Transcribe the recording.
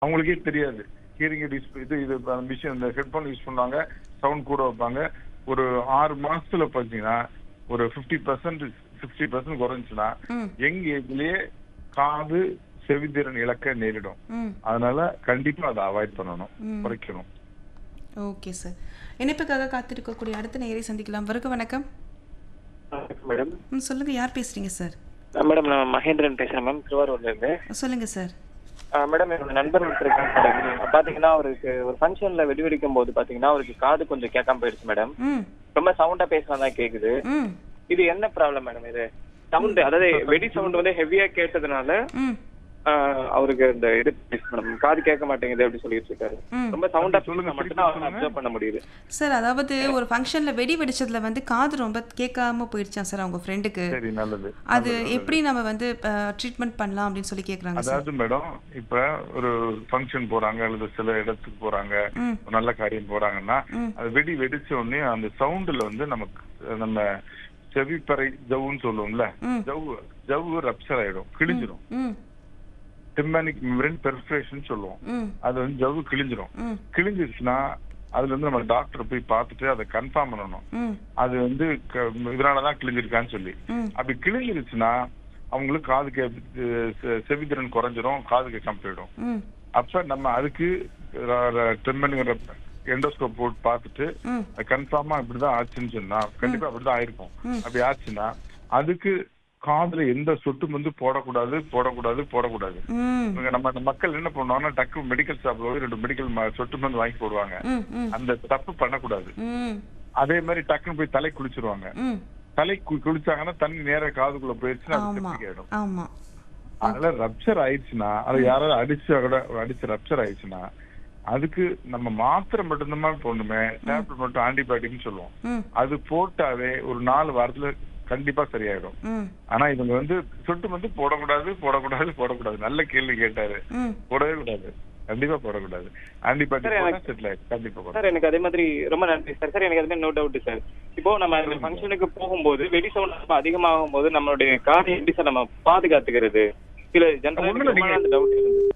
அவங்களுக்கே தெரியாது hearing aid use இது இது மிஷின் இந்த ஹெட்ஃபோன் யூஸ் பண்ணுவாங்க சவுண்ட் கூட வைப்பாங்க ஒரு ஆறு மாசத்துல பாத்தீங்கன்னா ஒரு ஃபிஃப்டி பர்சன்ட் சிக்ஸ்டி பர்சன்ட் குறைஞ்சுன்னா ம் யங் ஏஜ்லயே காது செவித்திறன் இழக்க நேரிடும் ம் அதனால கண்டிப்பா அதை அவாய்ட் பண்ணணும் ம். குறைக்கணும் ஓகே சார் இணைப்புக்காக காத்திருக்கக்கூடிய அடுத்த நேரை சந்திக்கலாம் வருக வணக்கம் வணக்கம் மேடம் ம் சொல்லுங்க யார் பேசுறீங்க சார் ஆ, மேடம் நான் மகேந்திரன் பேசுறேன் மேம் திருவாரூர்ல இருந்து சொல்லுங்க சார் ஆ, மேடம் என்னோட நண்பர் ஒருத்தர் இருக்காங்க மேடம் பாத்தீங்கன்னா அவருக்கு ஒரு ஃபங்க்ஷன்ல வெடி வெடிக்கும் போது பாத்தீங்கன்னா அவருக்கு காது கொஞ்சம் கேட்காம போயிடுச்சு மேடம் ம் ரொம்ப சவுண்டா பேசினா தான் கேக்குது ம் இது என்ன ப்ராப்ளம் மேடம் இது சவுண்ட் அதாவது வெடி சவுண்ட் வந்து ஹெவியா கேட்டதுனால ம் ஆ, அவருக்கு இந்த இது மேடம் காது கேட்க மாட்டேங்குது அப்படி சொல்லிட்டு இருக்காரு ம். ரொம்ப சவுண்டா சொல்லுங்க, சொல்லுங்க மட்டும் தான் அப்சர்வ் பண்ண முடியுது சார் அதாவது ஒரு ஃபங்க்ஷனில் வெடி வெடிச்சதுல வந்து காது ரொம்ப கேட்காம போயிடுச்சான் சார் அவங்க ஃப்ரெண்டுக்கு சரி நல்லது அது எப்படி நம்ம வந்து ட்ரீட்மெண்ட் பண்ணலாம் அப்படின்னு சொல்லி கேட்குறாங்க சார் அதாவது மேடம் இப்ப ஒரு ஃபங்க்ஷன் போறாங்க அல்லது சில இடத்துக்கு போறாங்க ம் ஒரு நல்ல காரியம் போறாங்கன்னா ம். அது வெடி வெடிச்ச உடனே அந்த சவுண்ட்ல வந்து நமக்கு நம்ம செவிப்பறை ஜவ்வுன்னு சொல்லுவோம்ல ம். ஜவ்வு ஜவ்வு ரப்சர் ஆயிடும் கிழிஞ்சிரும் ம் டிம்பானிக் மெம்பரேன் பெர்ஃபரேஷன் சொல்லுவோம் ம் அது வந்து ஜவ்வு கிழிஞ்சிரும் ம் கிழிஞ்சிருச்சுன்னா அதுல இருந்து நம்ம டாக்டர் போய் பார்த்துட்டு அதை கன்ஃபார்ம் பண்ணணும் ம் அது வந்து க- இதனாலதான் கிழிஞ்சிருக்கான்னு சொல்லி ம் அப்படி கிழிஞ்சிருச்சுன்னா அவங்களுக்கு காது கே செ- செவித்திறன் குறைஞ்சிரும் காது கேட்காம போயிடும் ம் அப்ப நம்ம அதுக்கு ட்ரிம்மனுங்கிற எண்டோஸ்கோப் போட்டு பார்த்துட்டு ம் அது கன்ஃபார்மா இப்படிதான் ஆச்சுன்னு சொன்னா கண்டிப்பா அப்படிதான் ஆயிருக்கும் ம். அப்படி ஆச்சுன்னா அதுக்கு காதுல எந்த சொட்டும் வந்து போடக்கூடாது போடக்கூடாது போடக்கூடாது ம் இவங்க நம்ம இந்த மக்கள் என்ன பண்ணுவாங்கன்னா டக்கு மெடிக்கல் ஷாப்ல போய் ரெண்டு மெடிக்கல் சொட்டு மருந்து வாங்கி போடுவாங்க ம் ம் அந்த தப்பு பண்ணக்கூடாது ம் அதே மாதிரி டக்குன்னு போய் தலை குளிச்சிருவாங்க ம் தலை கு- குளிச்சாங்கன்னா தண்ணி நேரா காதுக்குள்ள போயிருச்சுன்னா அது ஆமா செப்டிக் ஆயிடும் ஆமா அதனால ரப்சர் ஆயிடுச்சுன்னா அது யாராவது அடிச்சா கூட அடிச்சு ரப்சர் ஆயிடுச்சுன்னா அதுக்கு நம்ம மாத்திரை மட்டும்தான் போடணுமே டேப்லெட் மட்டும் ஆன்டிபயோட்டிக்னு சொல்லுவோம் ம் அது போட்டாவே ஒரு நாலு வாரத்துல கண்டிப்பா சரியாயிடும் ம் ஆனா இவங்க வந்து சொட்டு வந்து போடக்கூடாது போடக்கூடாது போடக்கூடாது நல்ல கேள்வி கேட்டாரு ம் போடவே கூடாது கண்டிப்பா போடக்கூடாது ஆன்டிபயோட்டிக் சார், போட்டா செட்டில் ஆயிடும் கண்டிப்பா போடணும். சார் எனக்கு அதே மாதிரி ரொம்ப நன்றி சார் சார் எனக்கு அதுமே நோ டவுட் சார் இப்போ நம்ம அந்த ஃபங்க்ஷனுக்கு போகும்போது வெடி சவுண்ட் ரொம்ப அதிகமாகும் போது நம்மளுடைய காதை எப்படி சார் நம்ம பாதுகாத்துக்கிறது சில ஒண்ணுல ஜென்ரல் நீங்க- அந்த டவுட்